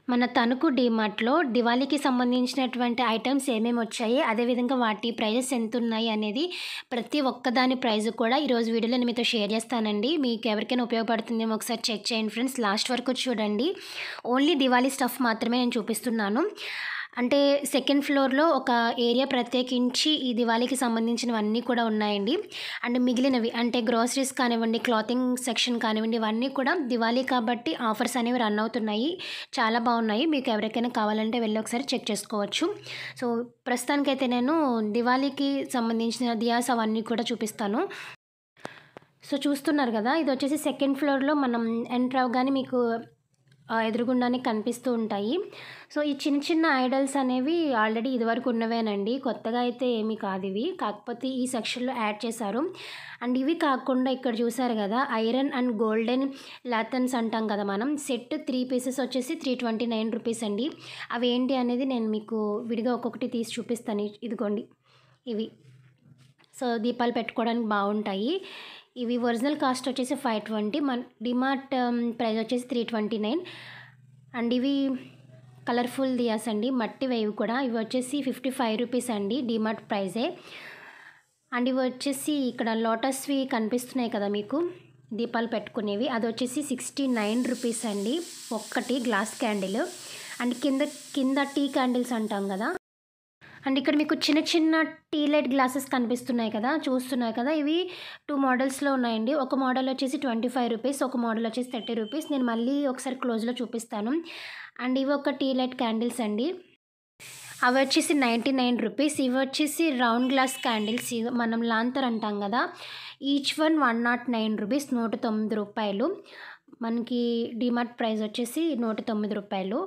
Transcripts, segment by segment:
మన తణుకు డీమార్ట్‌లో దివాళీకి సంబంధించినటువంటి ఐటెమ్స్ ఏమేమి వచ్చాయి, అదేవిధంగా వాటి ప్రైజెస్ ఎంతున్నాయి అనేది ప్రతి ఒక్కదాని ప్రైస్ కూడా ఈరోజు వీడియోలో నేను మీతో షేర్ చేస్తానండి. మీకు ఎవరికైనా ఉపయోగపడుతుందేమో ఒకసారి చెక్ చేయండి ఫ్రెండ్స్. లాస్ట్ వరకు చూడండి. ఓన్లీ దివాళీ స్టఫ్ మాత్రమే నేను చూపిస్తున్నాను. అంటే సెకండ్ ఫ్లోర్‌లో ఒక ఏరియా ప్రత్యేకించి ఈ దివాళీకి సంబంధించినవన్నీ కూడా ఉన్నాయండి. అండ్ మిగిలినవి అంటే గ్రోసరీస్ కానివ్వండి, క్లాతింగ్ సెక్షన్ కానివ్వండి, ఇవన్నీ కూడా దివాళీ కాబట్టి ఆఫర్స్ అనేవి రన్ అవుతున్నాయి. చాలా బాగున్నాయి. మీకు ఎవరికైనా కావాలంటే వెళ్లి ఒకసారి చెక్ చేసుకోవచ్చు. సో, ప్రస్తుతానికైతే నేను దివాళీకి సంబంధించిన దియాస్ అవన్నీ కూడా చూపిస్తాను. సో, చూస్తున్నారు కదా! ఇదొచ్చేసి సెకండ్ ఫ్లోర్‌లో మనం ఎంటర్ అవ్వగానే మీకు ఆహ్, ఎదురుగుండానే కనిపిస్తూ ఉంటాయి. సో, ఈ చిన్న చిన్న ఐడల్స్ అనేవి ఆల్రెడీ ఇదివరకు ఉన్నవేనండి. కొత్తగా అయితే ఏమీ కాదివి. కాకపోతే ఈ సెక్షన్‌లో యాడ్ చేశారు. అండ్ ఇవి కాకుండా ఇక్కడ చూసారు కదా! ఐరన్ అండ్ గోల్డెన్ లాంతర్న్స్ అంటాం కదా మనం. సెట్ 3 పీసెస్ వచ్చేసి రూ. 329 అండి. అవి ఏంటి అనేది నేను మీకు విడిగా ఒక్కొక్కటి తీసి చూపిస్తాను. ఇదిగోండి ఇవి. సో, దీపాలు పెట్టుకోవడానికి బాగుంటాయి. ఇవి ఒరిజినల్ కాస్ట్ వచ్చేసి 520 మన డీమార్ట్ ప్రైస్ వచ్చేసి 329 అండ్ ఇవి కలర్‌ఫుల్ దియాస్ అండి. మట్టివే ఇవి కూడా. ఇవి వచ్చేసి రూ. 55 అండి. డీమార్ట్ ప్రైజే. అండ్ ఇవి వచ్చేసి ఇక్కడ లోటస్‌వి కనిపిస్తున్నాయి కదా మీకు దీపాలు పెట్టుకునేవి. అదొచ్చేసి రూ. 69 అండి. ఒక్కటి గ్లాస్ క్యాండిల్. అండ్ కింద కింద టీ క్యాండిల్స్ అంటాం కదా! అండ్ ఇక్కడ మీకు చిన్న చిన్న టీ లైట్ గ్లాసెస్ కనిపిస్తున్నాయి కదా! చూస్తున్నారు కదా! ఇవి 2 మోడల్స్‌లో ఉన్నాయండి. ఒక మోడల్ వచ్చేసి రూ. 25 ఒక మోడల్ వచ్చేసి రూ. 30 నేను మళ్ళీ ఒకసారి క్లోజ్‌లో చూపిస్తాను. అండ్ ఇవి ఒక టీ లైట్ క్యాండిల్స్ అండి. అవి వచ్చేసి రూ. 99 ఇవి వచ్చేసి రౌండ్ గ్లాస్ క్యాండిల్స్. ఇవి మనం లాంతర్ అంటాం కదా! ఈచ్ వన్ రూ. 109 రూ. 109 మనకి డీమార్ట్ ప్రైస్ వచ్చేసి రూ. 109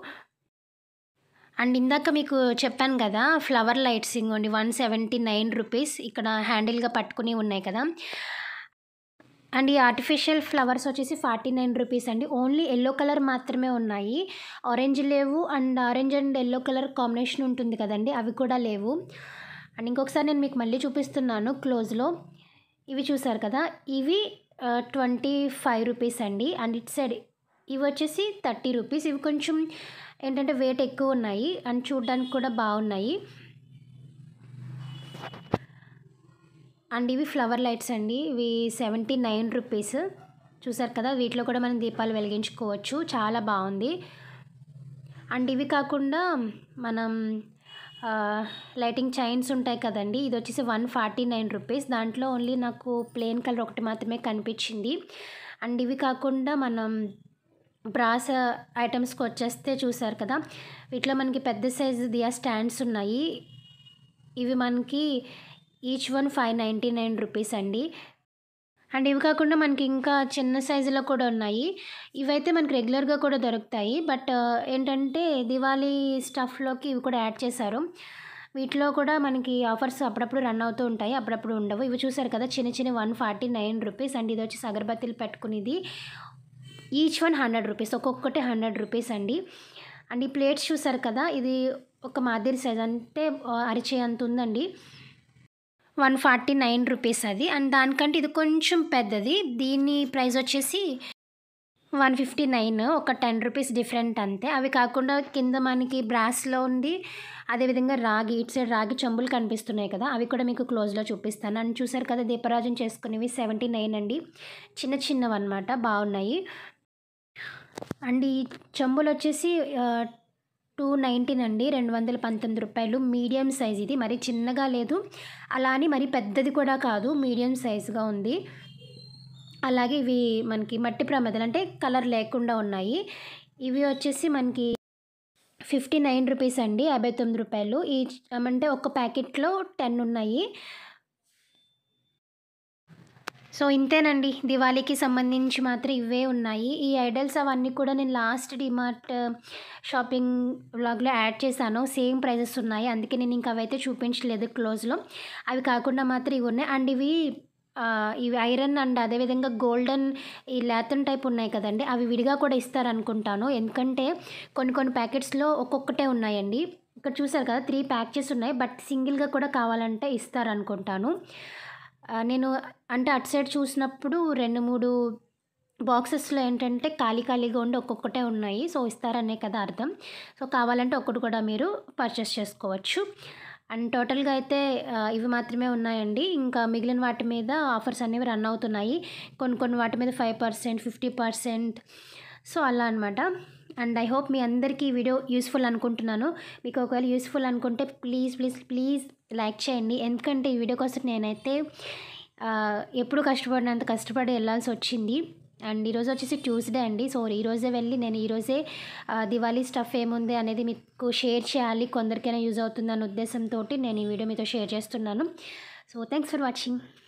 అండ్ ఇందాక మీకు చెప్పాను కదా! ఫ్లవర్ లైట్స్ ఇగోండి రూ. 179 ఇక్కడ హ్యాండిల్‌గా పట్టుకునేవి ఉన్నాయి కదా! అండ్ ఈ ఆర్టిఫిషియల్ ఫ్లవర్స్ వచ్చేసి రూ. 49 అండి. ఓన్లీ యెల్లో కలర్ మాత్రమే ఉన్నాయి. ఆరెంజ్ లేవు and orange and yellow colour combination ఉంటుంది కదండీ! అవి కూడా లేవు. అండ్ ఇంకొకసారి నేను మీకు మళ్ళీ చూపిస్తున్నాను క్లోజ్‌లో. ఇవి చూసారు కదా! ఇవి ఆహ్, రూ. 25 అండి. అండ్ ఇటు సైడ్ ఇవి వచ్చేసి రూ. 30 ఇవి కొంచెం ఏంటంటే వెయిట్ ఎక్కువ ఉన్నాయి. అండ్ చూడడానికి కూడా బాగున్నాయి. అండ్ ఇవి ఫ్లవర్ లైట్స్ అండి. ఇవి రూ. 79 చూసారు కదా! వీటిలో కూడా మనం దీపాలు వెలిగించుకోవచ్చు. చాలా బాగుంది. అండ్ ఇవి కాకుండా మనం ఆహ్, లైటింగ్ చైన్స్ ఉంటాయి కదండీ! ఇది వచ్చేసి రూ. 149 దాంట్లో ఓన్లీ నాకు ప్లెయిన్ కలర్ ఒకటి మాత్రమే కనిపించింది. అండ్ ఇవి కాకుండా మనం బ్రాస్ ఐటెమ్స్‌కి వచ్చేస్తే చూసారు కదా! వీటిలో మనకి పెద్ద సైజు దియా స్టాండ్స్ ఉన్నాయి. ఇవి మనకి ఈచ్ వన్ రూ. 599 అండి. అండ్ ఇవి కాకుండా మనకి ఇంకా చిన్న సైజులో కూడా ఉన్నాయి. ఇవైతే మనకి రెగ్యులర్‌గా కూడా దొరుకుతాయి. బట్ ఏంటంటే దివాళీ స్టఫ్‌లోకి ఇవి కూడా యాడ్ చేశారు. వీటిలో కూడా మనకి ఆఫర్స్ అప్పుడప్పుడు రన్ అవుతూ ఉంటాయి. అప్పుడప్పుడు ఉండవు. ఇవి చూసారు కదా! చిన్న చిన్నవి రూ. 149 అండ్ ఇది వచ్చేసి అగరబత్తీలు పెట్టుకునేది. ఈచ్ వన్ రూ. 100 ఒక్కొక్కటి రూ. 100 అండి. అండ్ ఈ ప్లేట్స్ చూసారు కదా! ఇది ఒక మాదిరి సైజ్ అంటే ఆహ్, అరిచేయంత ఉందండి. రూ. 149 అది. అండ్ దానికంటే ఇది కొంచెం పెద్దది. దీని ప్రైస్ వచ్చేసి 159 ఒక రూ. 10 డిఫరెంట్ అంతే. అవి కాకుండా కింద మనకి బ్రాస్‌లో ఉంది. అదేవిధంగా రాగి ఇటు సైడ్ రాగి చెంబులు కనిపిస్తున్నాయి కదా! అవి కూడా మీకు క్లోజ్‌లో చూపిస్తాను. అండ్ చూసారు కదా! దీపారాజన చేసుకునేవి 79 అండి. చిన్న చిన్నవన్నమాట బాగున్నాయి. అండ్ ఈ చెంబులు వచ్చేసి ఆహ్, 219 అండి. రూ. 219 మీడియం సైజ్ ఇది. మరీ చిన్నగా లేదు. అలా అని మరీ పెద్దది కూడా కాదు. మీడియం సైజ్‌గా ఉంది. అలాగే ఇవి మనకి మట్టి ప్రమిదలు అంటే కలర్ లేకుండా ఉన్నాయి. ఇవి వచ్చేసి మనకి రూ. 59 అండి. రూ. 59 ఈచ్ అంటే ఒక ప్యాకెట్‌లో 10 ఉన్నాయి. సో, ఇంతేనండి. దివాళీకి సంబంధించి మాత్రం ఇవే ఉన్నాయి. ఈ ఐడల్స్ అవన్నీ కూడా నేను లాస్ట్ డీమార్ట్ షాపింగ్ వ్లాగ్‌లో యాడ్ చేశాను. సేమ్ ప్రైజెస్ ఉన్నాయి. అందుకే నేను ఇంక అవైతే చూపించలేదు క్లోజ్‌లో. అవి కాకుండా మాత్రం ఇవి ఉన్నాయి. అండ్ ఇవి ఆహ్, ఇవి ఐరన్ అండ్ అదేవిధంగా గోల్డెన్ ఈ లాంతర్న్ టైప్ ఉన్నాయి కదండీ! అవి విడిగా కూడా ఇస్తారనుకుంటాను. ఎందుకంటే కొన్ని కొన్ని ప్యాకెట్స్‌లో ఒక్కొక్కటే ఉన్నాయండి. ఇక్కడ చూసారు కదా! 3 ప్యాక్ చేసి ఉన్నాయి. బట్ సింగిల్‌గా కూడా కావాలంటే ఇస్తారనుకుంటాను. ఆహ్, నేను అంటే అటు సైడ్ చూసినప్పుడు 2, 3 బాక్సెస్లో ఏంటంటే ఖాళీ ఖాళీగా ఉండి ఒక్కొక్కటే ఉన్నాయి సో ఇస్తారనే కదా అర్థం సో కావాలంటే ఒక్కటి కూడా మీరు పర్చేస్ చేసుకోవచ్చు అండ్ టోటల్గా అయితే ఆ, ఇవి మాత్రమే ఉన్నాయండి ఇంకా మిగిలిన వాటి మీద ఆఫర్స్ అనేవి రన్ అవుతున్నాయి కొన్ని కొన్ని వాటి మీద five percent fifty percent so అలా అనమాట అండ్ ఐ హోప్ మీ అందరికీ ఈ వీడియో యూస్ఫుల్ అనుకుంటున్నాను మీకు ఒకవేళ యూస్ఫుల్ అనుకుంటే ప్లీజ్ ప్లీజ్ ప్లీజ్ లైక్ చేయండి ఎందుకంటే ఈ వీడియో కోసం నేనైతే ఆ, ఎప్పుడు కష్టపడినంత కష్టపడి వెళ్ళాల్సి వచ్చింది అండ్ ఈరోజు వచ్చేసి ట్యూస్డే అండి సో ఈరోజే వెళ్ళి నేను ఈరోజే ఆ, దివాళీ స్టఫ్ ఏముంది అనేది మీకు షేర్ చేయాలి కొందరికైనా యూజ్ అవుతుందన్న ఉద్దేశంతో నేను ఈ వీడియో మీతో షేర్ చేస్తున్నాను సో థ్యాంక్స్ ఫర్ వాచింగ్